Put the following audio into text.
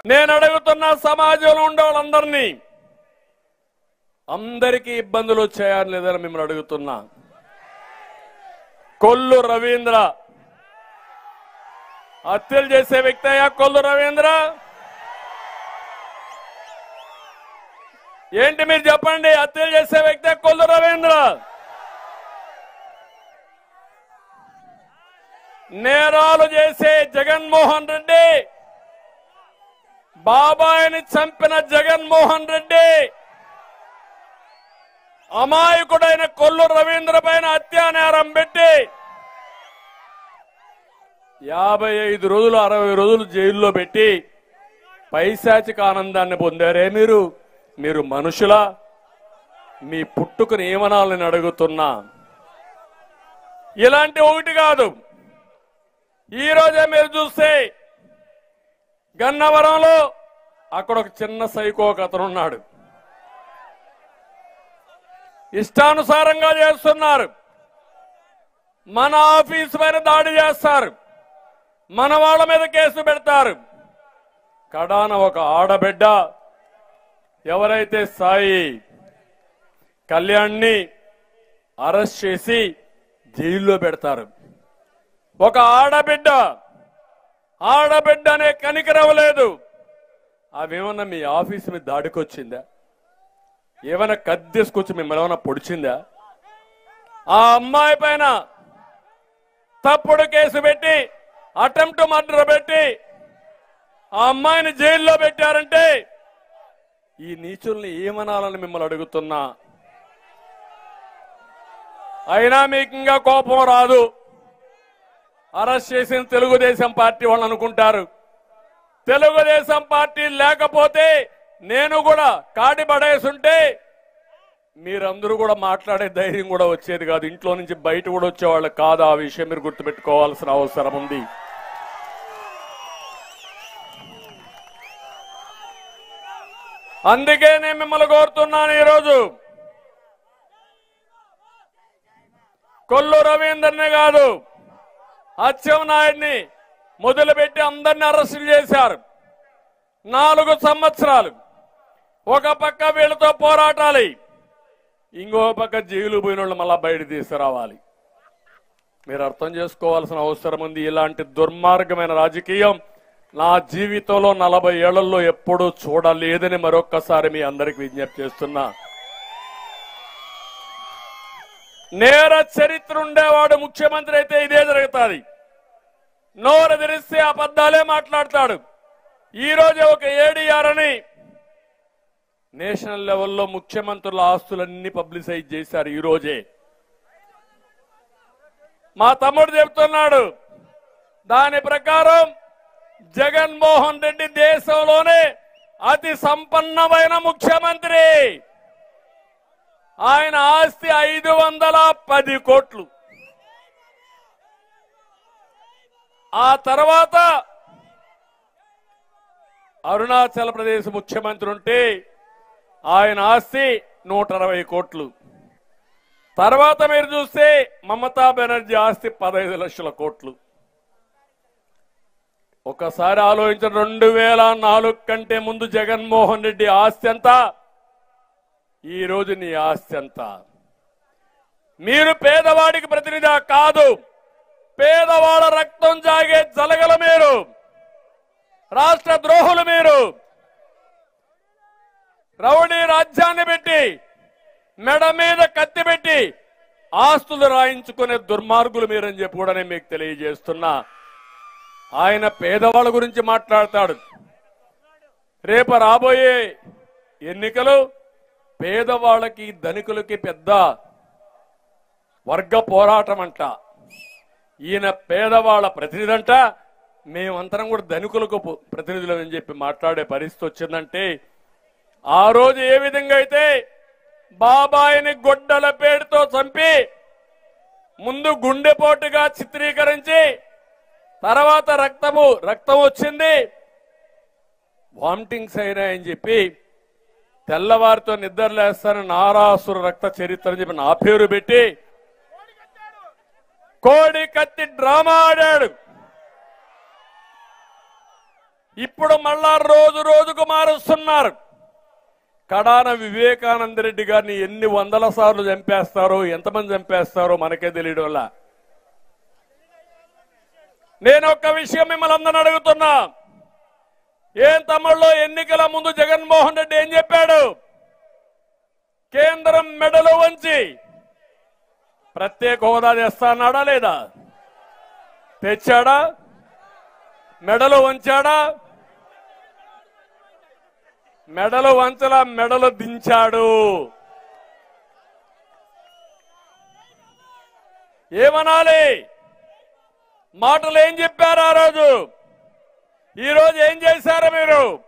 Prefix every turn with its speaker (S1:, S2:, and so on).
S1: నేను అడుగుతున్న సమాజంలో ఉండే వాళ్ళందరినీ అందరికీ ఇబ్బందులు వచ్చాయని లేదని మిమ్మల్ని అడుగుతున్నా కొల్లు రవీంద్ర హత్యలు చేసే వ్యక్తి అయ్యా కొల్లు రవీంద్ర ఏంటి మీరు చెప్పండి హత్యలు చేసే వ్యక్తి కొల్లు రవీంద్ర నేరాలు చేసే జగన్మోహన్ రెడ్డి బాబాయిని చంపిన జగన్మోహన్ రెడ్డి అమాయకుడైన కొల్లు రవీంద్ర పైన హత్యా నేరం పెట్టి యాభై ఐదు రోజులు అరవై రోజులు జైల్లో పెట్టి పైశాచిక ఆనందాన్ని పొందారే మీరు మీరు మనుషులా మీ పుట్టుకుని ఏమనాలని అడుగుతున్నా ఇలాంటి ఒకటి కాదు ఈ రోజే మీరు చూస్తే గన్నవరంలో అక్కడ ఒక చిన్న సైకో ఒక అతను ఉన్నాడు ఇష్టానుసారంగా చేస్తున్నారు మన ఆఫీస్ పైన దాడి చేస్తారు మన వాళ్ళ మీద కేసు పెడతారు కడాన ఒక ఆడబిడ్డ ఎవరైతే సాయి కళ్యాణ్ని అరెస్ట్ చేసి జైల్లో పెడతారు ఒక ఆడబిడ్డ ఆడబిడ్డ అనే కనికరవలేదు అవేమన్నా మీ ఆఫీస్ మీద దాడికొచ్చిందా ఏమైనా కత్తేసుకొచ్చి మిమ్మల్ని ఏమైనా పొడిచిందా ఆ అమ్మాయి పైన తప్పుడు కేసు పెట్టి అటెంప్ట్ మర్డర్ పెట్టి ఆ అమ్మాయిని జైల్లో పెట్టారంటే ఈ నీచుల్ని ఏమనాలని మిమ్మల్ని అడుగుతున్నా అయినా మీకు ఇంకా కోపం రాదు అరెస్ట్ చేసిన తెలుగుదేశం పార్టీ వాళ్ళు అనుకుంటారు తెలుగుదేశం పార్టీ లేకపోతే నేను కూడా కాటి పడేసుంటే మీరందరూ కూడా మాట్లాడే ధైర్యం కూడా వచ్చేది కాదు ఇంట్లో నుంచి బయట కూడా వచ్చేవాళ్ళు కాదు ఆ విషయం మీరు గుర్తుపెట్టుకోవాల్సిన అవసరం ఉంది అందుకే నేను మిమ్మల్ని కోరుతున్నాను ఈరోజు కొల్లు రవీందర్ని కాదు అచ్చెం నాయుడిని మొదలుపెట్టి అందరిని అరెస్టులు చేశారు నాలుగు సంవత్సరాలు ఒక పక్క వీళ్ళతో పోరాటాలి ఇంకో పక్క జైలు పోయిన వాళ్ళు మళ్ళా బయట తీసుకురావాలి మీరు అర్థం చేసుకోవాల్సిన అవసరం ఉంది ఇలాంటి దుర్మార్గమైన రాజకీయం నా జీవితంలో నలభై ఏళ్లలో ఎప్పుడూ చూడలేదని మరొక్కసారి మీ అందరికి విజ్ఞప్తి చేస్తున్నా నేర చరిత్ర ఉండేవాడు ముఖ్యమంత్రి అయితే ఇదే జరుగుతుంది నోరు తెరిస్తే అబద్ధాలే మాట్లాడతాడు ఈ రోజు ఒక ఏడీఆర్ అని నేషనల్ లెవెల్లో ముఖ్యమంత్రుల ఆస్తులన్నీ పబ్లిసైజ్ చేశారు ఈ రోజే మా తమ్ముడు చెప్తున్నాడు దాని ప్రకారం జగన్మోహన్ రెడ్డి దేశంలోనే అతి సంపన్నమైన ముఖ్యమంత్రి ఆయన ఆస్తి ఐదు వందల పది కోట్లు ఆ తర్వాత అరుణాచల్ ప్రదేశ్ ముఖ్యమంత్రి ఉంటే ఆయన ఆస్తి నూట అరవై కోట్లు తర్వాత మీరు చూస్తే మమతా బెనర్జీ ఆస్తి పదహైదు లక్షల కోట్లు ఒకసారి ఆలోచించిన రెండు వేల నాలుగు కంటే ముందు జగన్మోహన్ రెడ్డి ఆస్తి ఎంత ఈ రోజు నీ ఆస్తి ఎంత మీరు పేదవాడికి ప్రతినిధి కాదు పేదవాళ్ళ రక్తం జాగే జలగల మీరు రాష్ట్ర ద్రోహులు మీరు రౌడీ రాజ్యాన్ని పెట్టి మెడ మీద కత్తి పెట్టి ఆస్తులు రాయించుకునే దుర్మార్గులు మీరని చెప్పి కూడా నేను మీకు తెలియజేస్తున్నా ఆయన పేదవాళ్ళ గురించి మాట్లాడతాడు రేపు రాబోయే ఎన్నికలు పేదవాళ్ళకి ధనికులకి పెద్ద వర్గ పోరాటం అంట ఈయన పేదవాళ్ళ ప్రతినిధి అంట మేమంతరం కూడా ధనికులకు పు- ప్రతినిధులు అని చెప్పి మాట్లాడే పరిస్థితి వచ్చిందంటే ఆ రోజు ఏ విధంగా అయితే బాబాయిని గొడ్డల పేరుతో చంపి ముందు గుండెపోటుగా చిత్రీకరించి తర్వాత రక్తము రక్తం వచ్చింది వామిటింగ్స్ అయినాయని చెప్పి తెల్లవారితో నిద్రలేస్తాను నారాసుర రక్త చరిత్ర అని చెప్పి నా పేరు పెట్టి కోడి కత్తి డ్రామా ఆడాడు ఇప్పుడు మళ్ళా రోజు రోజుకు మారుస్తున్నారు కడాన వివేకానంద రెడ్డి గారిని ఎన్ని వందల సార్లు చంపేస్తారో ఎంతమంది చంపేస్తారో మనకే తెలియడం వల్ల నేను ఒక్క విషయం మిమ్మల్ని అందరిని అడుగుతున్నా ఏం తమ్ముళ్ళు ఎన్నికల ముందు జగన్మోహన్ రెడ్డి ఏం చెప్పాడు కేంద్రం మెడలు వంచి ప్రత్యేక హోదా తెస్తా అన్నాడా లేదా తెచ్చాడా మెడలు వంచాడా మెడలు వంచల మెడలు దించాడు ఏమనాలి మాటలు ఏం చెప్పారు ఆ రోజు ఈ రోజు ఏం చేశారు మీరు